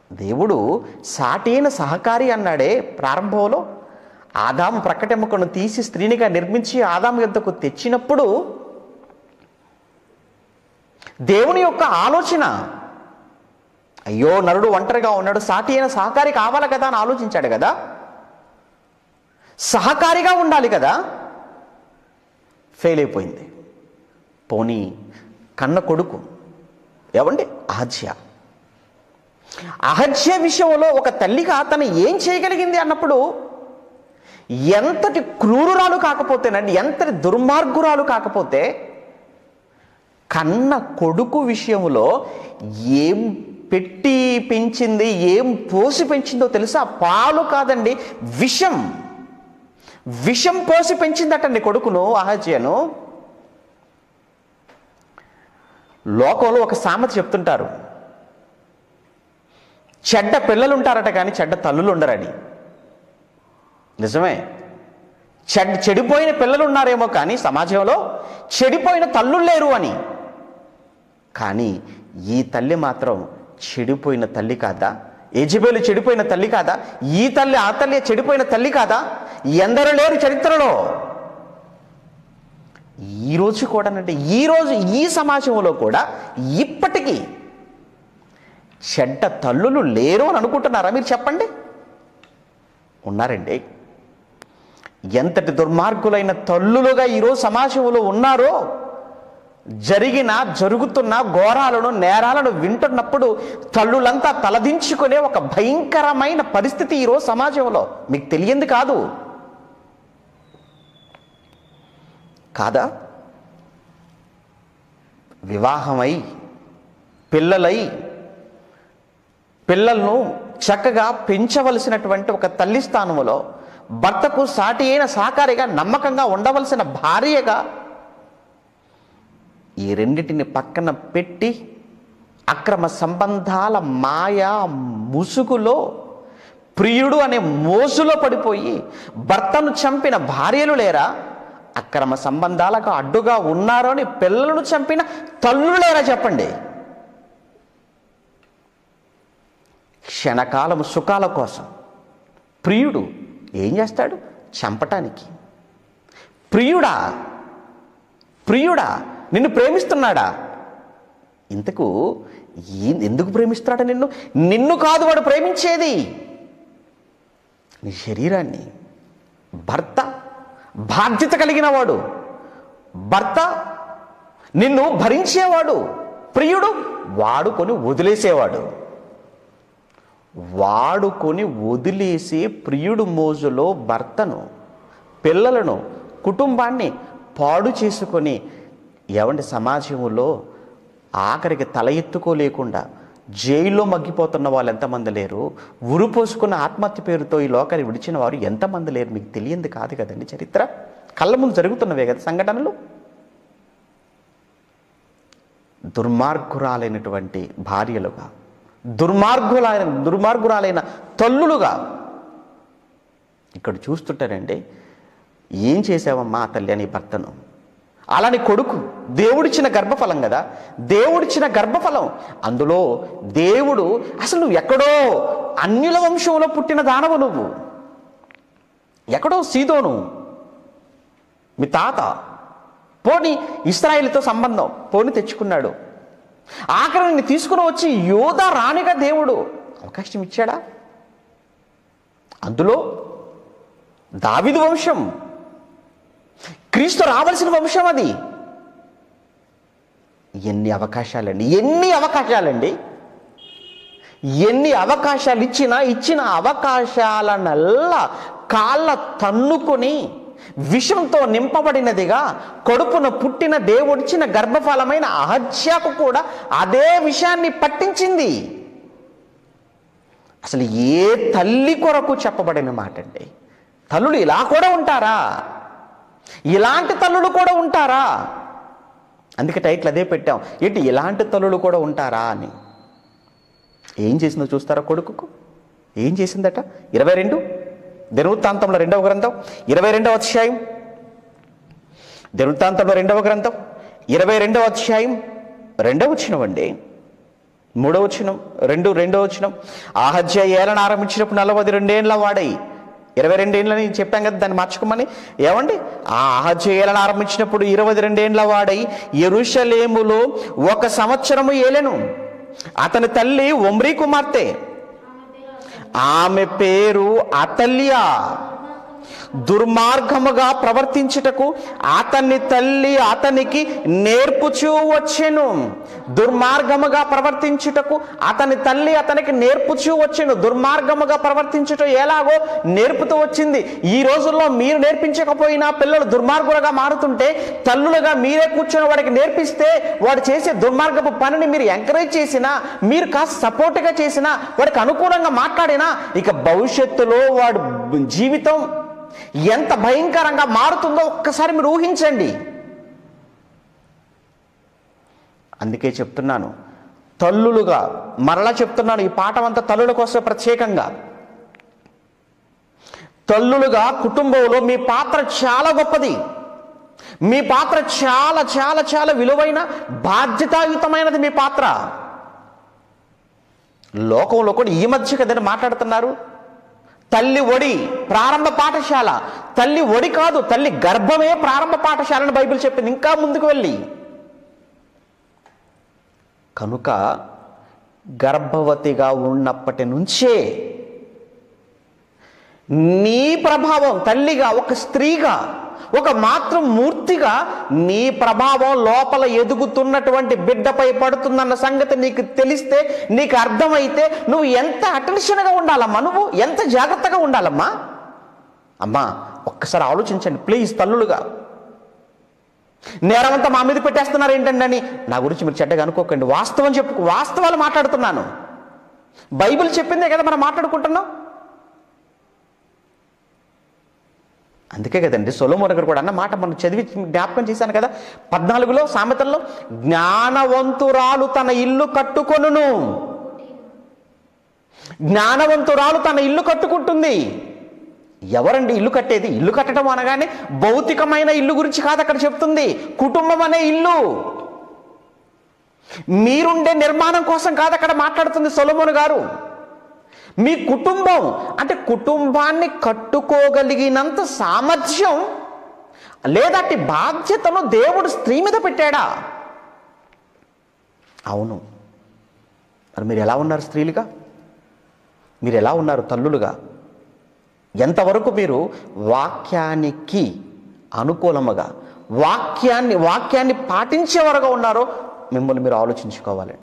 దేవుడు సాటైన సహకారి అన్నాడే ప్రారంభంలో ఆదాము ప్రకటెముకను తీసి స్త్రీనిగా నిర్మించి ఆదాము యొద్దకు తెచ్చినప్పుడు దేవుని యొక్క ఆలోచన అయ్యో నరుడు ఒంటరిగా ఉన్నాడు సాటి అయిన సహకారి కావాలి కదా అని ఆలోచించాడు కదా సహకారిగా ఉండాలి కదా ఫెయిల్ అయిపోయింది పోనీ కన్న కొడుకు ఏమండి అహజ్య అహజ్య విషయంలో ఒక తల్లిగా తను ఏం చేయగలిగింది అన్నప్పుడు ఎంతటి క్రూరురాలు కాకపోతేనండి ఎంతటి దుర్మార్గురాలు కాకపోతే కన్న కొడుకు విషయంలో ఏం పెట్టి పెంచింది ఏం పోసి పెంచిందో తెలుసా పాలు కాదండి విషం విషం పోసి పెంచిందటండి కొడుకును అహజ్యను లోకంలో ఒక సామెత చెప్తుంటారు చెడ్డ పిల్లలు ఉంటారట కానీ చెడ్డ తల్లులు ఉండరని నిజమే చెడ్ చెడిపోయిన పిల్లలు ఉన్నారేమో కానీ సమాజంలో చెడిపోయిన తల్లులు లేరు అని కానీ ఈ తల్లి మాత్రం చెడిపోయిన తల్లి కాదా యజబేలు చెడిపోయిన తల్లి కాదా ఈ తల్లి ఆ తల్లి చెడిపోయిన తల్లి కాదా ఎందరు లేరు చరిత్రలో ఈ రోజు కూడానంటే ఈ రోజు ఈ సమాజంలో కూడా ఇప్పటికీ చెడ్డ తల్లులు లేరు అని అనుకుంటున్నారా మీరు చెప్పండి ఉన్నారండి ఎంతటి దుర్మార్గులైన తల్లులుగా ఈరోజు సమాజంలో ఉన్నారో జరిగిన జరుగుతున్న ఘోరాలను నేరాలను వింటున్నప్పుడు తల్లులంతా తలదించుకునే ఒక భయంకరమైన పరిస్థితి ఈరోజు సమాజంలో మీకు తెలియంది కాదు కాదా వివాహమై పిల్లలై పిల్లలను చక్కగా పెంచవలసినటువంటి ఒక తల్లి స్థానంలో భర్తకు సాటి అయిన సహకారిగా నమ్మకంగా ఉండవలసిన భార్యగా ఈ రెండింటిని పక్కన పెట్టి అక్రమ సంబంధాల మాయా ముసుగులో ప్రియుడు అనే మోసులో పడిపోయి భర్తను చంపిన భార్యలు లేరా అక్రమ సంబంధాలకు అడ్డుగా ఉన్నారు అని పిల్లలను చంపిన తల్లులు లేరా చెప్పండి క్షణకాలం సుఖాల కోసం ప్రియుడు ఏం చేస్తాడు చంపటానికి ప్రియుడా ప్రియుడా నిన్ను ప్రేమిస్తున్నాడా ఇంతకు ఏ- ఎందుకు ప్రేమిస్తున్నాడా నిన్ను నిన్ను కాదు వాడు ప్రేమించేది నీ శరీరాన్ని భర్త బాధ్యత కలిగిన వాడు భర్త నిన్ను భరించేవాడు ప్రియుడు వాడుకొని వదిలేసేవాడు వాడుకొని వదిలేసి ప్రియుడు మోజులో భర్తను పిల్లలను కుటుంబాన్ని పాడు చేసుకొని ఎవంటి సమాజంలో ఆఖరికి తల ఎత్తుకోలేకుండా జైల్లో మగ్గిపోతున్న వాళ్ళు ఎంతమంది లేరు ఉరిపోసుకున్న ఆత్మహత్య పేరుతో ఈ లోకాన్ని విడిచిన వారు ఎంతమంది లేరు మీకు తెలియంది కాదు కదండి చరిత్ర కళ్ళ ముందు జరుగుతున్నవే కదా సంఘటనలు దుర్మార్గురాలైనటువంటి భార్యలుగా దుర్మార్గులైన దుర్మార్గురాలైన తల్లులుగా ఇక్కడ చూస్తుంటారండి ఏం చేసావమ్మా ఆ తల్లి అని భర్తను అలాని కొడుకు దేవుడిచ్చిన గర్భఫలం కదా దేవుడిచ్చిన గర్భఫలం అందులో దేవుడు అసలు నువ్వు ఎక్కడో అన్యుల వంశంలో పుట్టిన దానవు నువ్వు ఎక్కడో సీదోను మీ తాత పోని ఇస్రాయిల్తో సంబంధం పోని తెచ్చుకున్నాడు ఆఖరిని తీసుకుని వచ్చి యోధ రాణిగా దేవుడు అవకాశం ఇచ్చాడా అందులో దావిదు వంశం క్రీస్తు రావాల్సిన వంశం అది ఎన్ని అవకాశాలండి ఎన్ని అవకాశాలండి ఎన్ని అవకాశాలు ఇచ్చినా ఇచ్చిన అవకాశాలనల్లా కాళ్ళ తన్నుకొని విషంతో నింపబడినదిగా కడుపున పుట్టిన దేవుడిచ్చిన గర్భఫలమైన అహత్యకు కూడా అదే విషయాన్ని పట్టించింది అసలు ఏ తల్లి కొరకు చెప్పబడిన మాట అండి తల్లులు ఇలా కూడా ఉంటారా ఇలాంటి తల్లులు కూడా ఉంటారా అందుకే టైటిల్ అదే పెట్టాం ఏంటి ఇలాంటి తల్లులు కూడా ఉంటారా అని ఏం చేసిందో చూస్తారా కొడుకుకు ఏం చేసిందట ఇరవై రెండు దినవృత్తాంతంలో రెండవ గ్రంథం ఇరవై రెండవ అధ్యాయం దినవృత్తాంతంలో రెండవ గ్రంథం ఇరవై రెండవ అధ్యాయం రెండవ వచ్చినవండి మూడో వచనం రెండు రెండో వచనం ఆహజ్య ఏలను ఆరంభించినప్పుడు నలభై రెండేళ్ల వాడై ఇరవై రెండేళ్ళని చెప్పాం కదా దాన్ని మార్చుకోమని ఏమండి ఆ ఆహజ్య ఏలను ఆరంభించినప్పుడు ఇరవై రెండేళ్ల వాడై ఎరుషలేములో ఒక సంవత్సరము ఏలెను అతని తల్లి ఒమ్రీ కుమార్తె ఆమె పేరు అతల్యా దుర్మార్గముగా ప్రవర్తించుటకు అతని తల్లి అతనికి నేర్పుచూ వచ్చెను దుర్మార్గముగా ప్రవర్తించుటకు అతని తల్లి అతనికి నేర్పుచూ వచ్చెను దుర్మార్గముగా ప్రవర్తించుట ఎలాగో నేర్పుతూ వచ్చింది ఈ రోజుల్లో మీరు నేర్పించకపోయినా పిల్లలు దుర్మార్గులుగా మారుతుంటే తల్లులుగా మీరే కూర్చొని వాడికి నేర్పిస్తే వాడు చేసే దుర్మార్గపు పనిని మీరు ఎంకరేజ్ చేసినా మీరు కాస్త సపోర్ట్గా చేసినా వాడికి అనుకూలంగా మాట్లాడినా ఇక భవిష్యత్తులో వాడు జీవితం ఎంత భయంకరంగా మారుతుందో ఒక్కసారి మీరు ఊహించండి అందుకే చెప్తున్నాను తల్లులుగా మరలా చెప్తున్నాను ఈ పాఠం అంతా తల్లుల కోసం ప్రత్యేకంగా తల్లులుగా కుటుంబంలో మీ పాత్ర చాలా గొప్పది మీ పాత్ర చాలా చాలా చాలా విలువైన బాధ్యతాయుతమైనది మీ పాత్ర లోకంలో కూడా ఈ మధ్య కదని మాట్లాడుతున్నారు తల్లి ఒడి ప్రారంభ పాఠశాల తల్లి ఒడి కాదు తల్లి గర్భమే ప్రారంభ పాఠశాలని బైబిల్ చెప్పింది ఇంకా ముందుకు వెళ్ళి కనుక గర్భవతిగా ఉన్నప్పటి నుంచే నీ ప్రభావం తల్లిగా ఒక స్త్రీగా ఒక మాతృమూర్తిగా నీ ప్రభావం లోపల ఎదుగుతున్నటువంటి బిడ్డపై పడుతుందన్న సంగతి నీకు తెలిస్తే నీకు అర్థమైతే నువ్వు ఎంత అటెన్షన్గా ఉండాలమ్మా నువ్వు ఎంత జాగ్రత్తగా ఉండాలమ్మా అమ్మా ఒక్కసారి ఆలోచించండి ప్లీజ్ తల్లులుగా నేరమంతా మా మీద పెట్టేస్తున్నారు ఏంటండి అని నా గురించి మీరు చెడ్డగా అనుకోకండి వాస్తవం చెప్పు వాస్తవాలు మాట్లాడుతున్నాను బైబిల్ చెప్పిందే కదా మనం మాట్లాడుకుంటున్నాం అందుకే కదండి సొలోమోన్ గారు కూడా అన్న మాట మనం చదివి జ్ఞాపకం చేశాను కదా పద్నాలుగులో సామెతల్లో జ్ఞానవంతురాలు తన ఇల్లు కట్టుకొనును జ్ఞానవంతురాలు తన ఇల్లు కట్టుకుంటుంది ఎవరండి ఇల్లు కట్టేది ఇల్లు కట్టడం అనగానే భౌతికమైన ఇల్లు గురించి కాదు అక్కడ చెప్తుంది కుటుంబం అనే ఇల్లు మీరుండే నిర్మాణం కోసం కాదు అక్కడ మాట్లాడుతుంది సొలమోను గారు మీ కుటుంబం అంటే కుటుంబాన్ని కట్టుకోగలిగినంత సామర్థ్యం లేదా అట్టి బాధ్యతను దేవుడు స్త్రీ మీద పెట్టాడా అవును మరి మీరు ఎలా ఉన్నారు స్త్రీలుగా మీరు ఎలా ఉన్నారు తల్లులుగా ఎంతవరకు మీరు వాక్యానికి అనుకూలముగా వాక్యాన్ని వాక్యాన్ని పాటించే వరకు ఉన్నారో మిమ్మల్ని మీరు ఆలోచించుకోవాలి